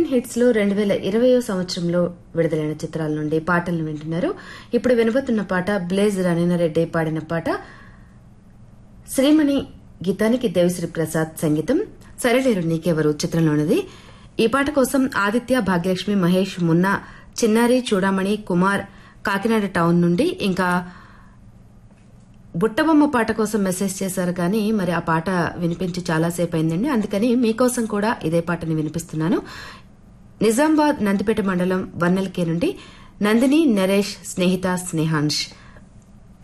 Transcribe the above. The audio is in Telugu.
ఇన్ హిట్స్ లో రెండు వేల ఇరవయో సంవత్సరంలో విడుదలైన చిత్రాల నుండి పాటలను వింటున్నారు ఇప్పుడు వినబోతున్న పాట బ్లేజ్ రానినారెడ్డి పాడిన పాట శ్రీమణి గీతానికి దేవిశ్రీ ప్రసాద్ సంగీతం సరిలేరు నీకెవరు చిత్రంలోనిది ఈ పాట కోసం ఆదిత్య భాగ్యలక్ష్మి మహేష్ మున్నా చిన్నారి చూడామణి కుమార్ కాకినాడ టౌన్ నుండి ఇంకా బుట్టబొమ్మ పాట కోసం మెసేజ్ చేశారు కానీ మరి ఆ పాట వినిపించి చాలాసేపు అయిందండి అందుకని మీకోసం కూడా ఇదే పాటని వినిపిస్తున్నాను నిజామాబాద్ నందిపేట మండలం వన్నెల్కే నుండి నందిని నరేష్ స్నేహిత స్నేహాంష్